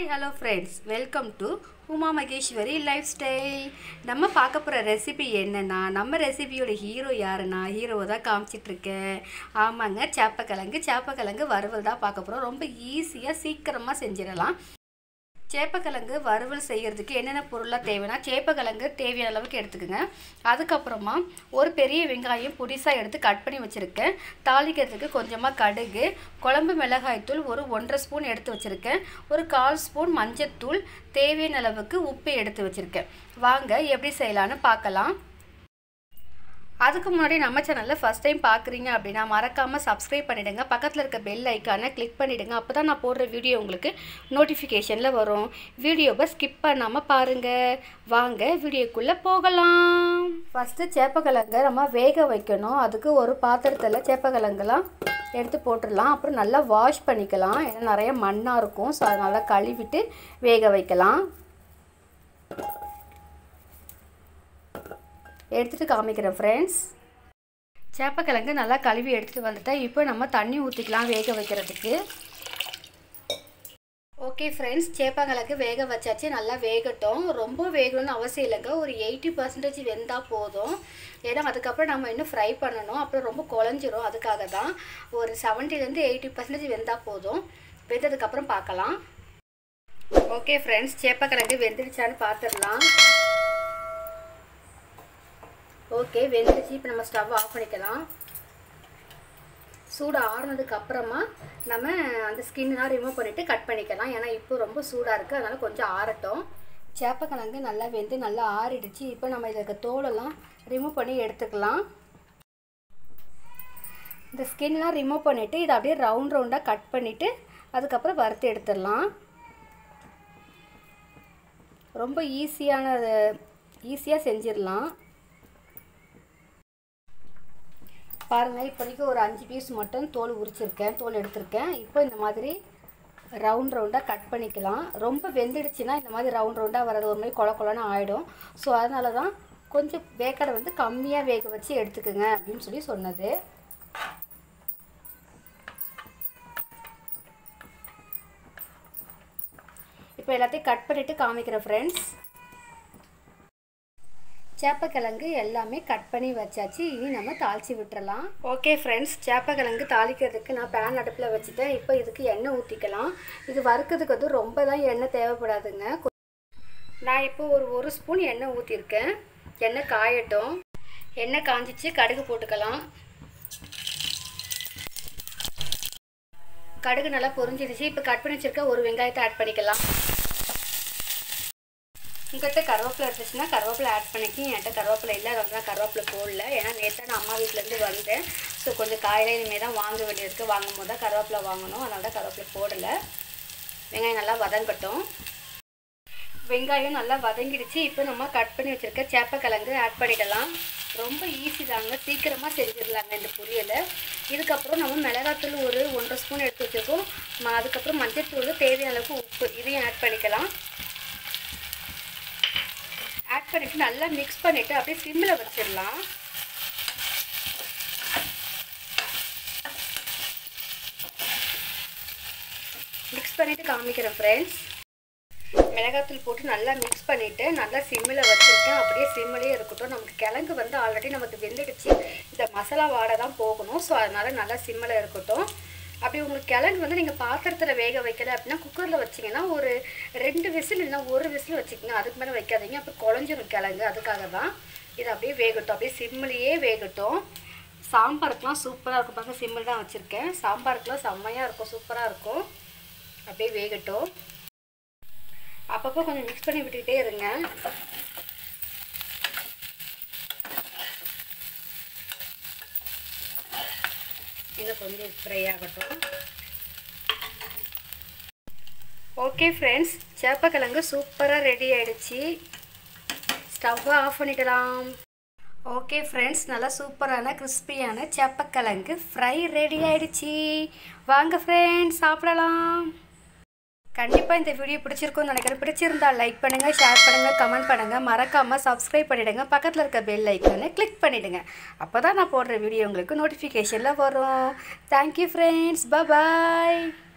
hello friends welcome to Uma Maheswari lifestyle நம்ம பார்க்க போகிற ரெசிபி என்னென்னா நம்ம ரெசிபியோட ஹீரோ யாருன்னா ஹீரோவை தான் காமிச்சிட்ருக்கேன் ஆமாங்க சேப்பக்கிழங்கு சேப்பக்கிழங்கு வறுவல் தான் பார்க்க போகிறோம் ரொம்ப ஈஸியாக சீக்கிரமாக செஞ்சிடலாம் சேப்பக்கிழங்கு வறுவல் செய்கிறதுக்கு என்னென்ன பொருளாக தேவைன்னா சேப்பக்கிழங்கு தேவையான அளவுக்கு எடுத்துக்கோங்க அதுக்கப்புறமா ஒரு பெரிய வெங்காயம் புடிசாக எடுத்து கட் பண்ணி வச்சுருக்கேன் தாளிக்கிறதுக்கு கொஞ்சமாக கடுகு குழம்பு மிளகாய்த்தூள் ஒரு ஒன்றரை ஸ்பூன் எடுத்து வச்சுருக்கேன் ஒரு கால் ஸ்பூன் மஞ்சத்தூள் தேவையான அளவுக்கு உப்பு எடுத்து வச்சுருக்கேன் வாங்க எப்படி செய்யலான்னு பார்க்கலாம் அதுக்கு முன்னாடி நம்ம சேனலில் ஃபஸ்ட் டைம் பார்க்குறீங்க அப்படின்னா மறக்காமல் சப்ஸ்கிரைப் பண்ணிவிடுங்க பக்கத்தில் இருக்க பெல் ஐக்கானை கிளிக் பண்ணிவிடுங்க அப்போ தான் நான் போடுற வீடியோ உங்களுக்கு நோட்டிஃபிகேஷனில் வரும் வீடியோவை ஸ்கிப் பண்ணாமல் பாருங்கள் வாங்க வீடியோக்குள்ளே போகலாம் ஃபஸ்ட்டு சேப்பக்கிழங்க நம்ம வேக வைக்கணும் அதுக்கு ஒரு பாத்திரத்தில் சேப்பக்கிழங்குலாம் எடுத்து போட்டுடலாம் அப்புறம் நல்லா வாஷ் பண்ணிக்கலாம் ஏன்னா நிறைய மண்ணாக இருக்கும் ஸோ அதை நல்லா கழுவிட்டு வேக வைக்கலாம் எடுத்துகிட்டு காமிக்கிறேன் ஃப்ரெண்ட்ஸ் சேப்பக்கிழங்கு நல்லா கழுவி எடுத்துகிட்டு வந்துட்டேன் இப்போ நம்ம தண்ணி ஊற்றிக்கலாம் வேக வைக்கிறதுக்கு ஓகே ஃப்ரெண்ட்ஸ் சேப்பங்கிழங்கு வேக வச்சாச்சு நல்லா வேகட்டும் ரொம்ப வேகணும்னு அவசியம் இல்லைங்க ஒரு எயிட்டி பர்சன்டேஜ் வெந்தால் போதும் ஏன்னா அதுக்கப்புறம் நம்ம இன்னும் ஃப்ரை பண்ணணும் அப்புறம் ரொம்ப குழஞ்சிரும் அதுக்காக தான் ஒரு செவன்ட்டிலேருந்து எயிட்டி பர்சன்டேஜ் வெந்தால் போதும் வெந்ததுக்கப்புறம் பார்க்கலாம் ஓகே ஃப்ரெண்ட்ஸ் சேப்பக்கிழங்கு வெந்துடுச்சான்னு பார்த்துடலாம் ஓகே வெந்துருச்சு இப்போ நம்ம ஸ்டவ் ஆஃப் பண்ணிக்கலாம் சூடு ஆறுனதுக்கு அப்புறமா நம்ம அந்த ஸ்கின்லாம் ரிமூவ் பண்ணிவிட்டு கட் பண்ணிக்கலாம் ஏன்னா இப்போ ரொம்ப சூடாக இருக்குது அதனால் கொஞ்சம் ஆறட்டும் சேப்பக்கிழங்கு நல்லா வெந்து நல்லா ஆறிடுச்சு இப்போ நம்ம இதில் இருக்க தோலெல்லாம் ரிமூவ் பண்ணி எடுத்துக்கலாம் இந்த ஸ்கின்லாம் ரிமூவ் பண்ணிவிட்டு இதை அப்படியே ரவுண்ட் ரவுண்டாக கட் பண்ணிவிட்டு அதுக்கப்புறம் வறுத்து எடுத்துடலாம் ரொம்ப ஈஸியான ஈஸியாக செஞ்சிடலாம் பாருங்கள் இப்போதைக்கு ஒரு அஞ்சு பீஸ் மட்டும் தோல் உரிச்சிருக்கேன் தோல் எடுத்திருக்கேன் இப்போ இந்த மாதிரி ரவுண்ட் ரவுண்டாக கட் பண்ணிக்கலாம் ரொம்ப வெந்துடுச்சுன்னா இந்த மாதிரி ரவுண்ட் ரவுண்டாக வர்றது ஒரு மாதிரி கொல கொலன்னு ஆகிடும் ஸோ அதனால தான் கொஞ்சம் வேக்கடை வந்து கம்மியாக வேக வச்சு எடுத்துக்கோங்க அப்படின்னு சொல்லி சொன்னது இப்போ எல்லாத்தையும் கட் பண்ணிவிட்டு காமிக்கிறேன் ஃப்ரெண்ட்ஸ் சேப்பக்கிழங்கு எல்லாமே கட் பண்ணி வச்சாச்சு இனி நம்ம தாளித்து விட்டுறலாம் ஓகே ஃப்ரெண்ட்ஸ் சேப்பக்கிழங்கு தாளிக்கிறதுக்கு நான் பேன் அடுப்பில் வச்சுட்டேன் இப்போ இதுக்கு எண்ணெய் ஊற்றிக்கலாம் இது வறுக்கிறதுக்கு வந்து ரொம்ப தான் எண்ணெய் தேவைப்படாதுங்க நான் இப்போ ஒரு ஒரு ஸ்பூன் எண்ணெய் ஊற்றிருக்கேன் எண்ணெய் காயட்டும் எண்ணெய் காஞ்சிச்சு கடுகு போட்டுக்கலாம் கடுகு நல்லா பொரிஞ்சிடுச்சு இப்போ கட் பண்ணி வச்சுருக்க ஒரு வெங்காயத்தை ஆட் பண்ணிக்கலாம் உங்கள்கிட்ட கருவேப்பிலை இருந்துச்சுன்னா கருவேப்பிலை ஆட் பண்ணிக்கி என்கிட்ட கருவேப்பிலை இல்லை அதனால தான் கருவேப்பிலை போடல ஏன்னா நேற்று நான் அம்மா வீட்டிலேருந்து வந்தேன் ஸோ கொஞ்சம் காயில இனிமேல் தான் வாங்க வேண்டியிருக்கு வாங்கும் போது தான் கருவேப்பிலை வாங்கணும் அதனால தான் கருவேப்பிலை போடலை வெங்காயம் நல்லா வதங்கட்டும் வெங்காயம் நல்லா வதங்கிடுச்சு இப்போ நம்ம கட் பண்ணி வச்சுருக்க சேப்பக்கிழங்கு ஆட் பண்ணிடலாம் ரொம்ப ஈஸி தாங்க சீக்கிரமாக செஞ்சிடலாங்க இந்த பொரியலை இதுக்கப்புறம் நம்ம மிளகாத்தூள் ஒரு ஒன்றரை ஸ்பூன் எடுத்து வச்சுருக்கோம் அதுக்கப்புறம் மஞ்சள் தூள் தேவையான அளவுக்கு உப்பு இதையும் ஆட் பண்ணிக்கலாம் ஆட் பண்ணிவிட்டு நல்லா மிக்ஸ் பண்ணிவிட்டு அப்படியே சிம்மில் வச்சிடலாம் மிக்ஸ் பண்ணிவிட்டு காமிக்கிறேன் ஃப்ரெண்ட்ஸ் மிளகாத்தூள் போட்டு நல்லா மிக்ஸ் பண்ணிவிட்டு நல்லா சிம்மில் வச்சுருக்கேன் அப்படியே சிம்மிலே இருக்கட்டும் நமக்கு கிழங்கு வந்து ஆல்ரெடி நமக்கு வெந்துடுச்சு இந்த மசாலா வாடை தான் போகணும் ஸோ அதனால் நல்லா சிம்மில் இருக்கட்டும் அப்படி உங்களுக்கு கிழங்கு வந்து நீங்கள் பாத்திரத்தில் வேக வைக்கல அப்படின்னா குக்கரில் வச்சிங்கன்னா ஒரு ரெண்டு விசில் இல்லைன்னா ஒரு விசில் வச்சுக்கோங்க அதுக்கு மேலே வைக்காதீங்க அப்போ குழஞ்சிரும் கிழங்கு அதுக்காக தான் இது அப்படியே வேகட்டும் அப்படியே சிம்மிலேயே வேகட்டும் சாம்பாருக்குலாம் சூப்பராக இருக்கும் பாருங்க சிம்மில் தான் வச்சுருக்கேன் சாம்பாருக்குலாம் செம்மையாக இருக்கும் சூப்பராக இருக்கும் அப்படியே வேகட்டும் அப்பப்போ கொஞ்சம் மிக்ஸ் பண்ணி விட்டுக்கிட்டே இருங்க இன்னும் கொஞ்சம் ஃப்ரை ஆகட்டும் ஓகே ஃப்ரெண்ட்ஸ் சேப்பக்கிழங்கு சூப்பராக ரெடி ஆகிடுச்சு ஸ்டவ்வை ஆஃப் பண்ணிடலாம் ஓகே ஃப்ரெண்ட்ஸ் நல்லா சூப்பரான கிறிஸ்பியான சேப்பக்கிழங்கு ஃப்ரை ரெடி ஆகிடுச்சு வாங்க ஃப்ரெண்ட்ஸ் சாப்பிடலாம் கண்டிப்பாக இந்த வீடியோ பிடிச்சிருக்கும்னு நினைக்கிறேன் பிடிச்சிருந்தா லைக் பண்ணுங்கள் ஷேர் பண்ணுங்கள் கமெண்ட் பண்ணுங்கள் மறக்காமல் சப்ஸ்கிரைப் பண்ணிவிடுங்க பக்கத்தில் இருக்க பெல் ஐக்கானை கிளிக் பண்ணிவிடுங்க அப்போ தான் நான் போடுற வீடியோ உங்களுக்கு நோட்டிஃபிகேஷனில் வரும் தேங்க்யூ ஃப்ரெண்ட்ஸ் பாய்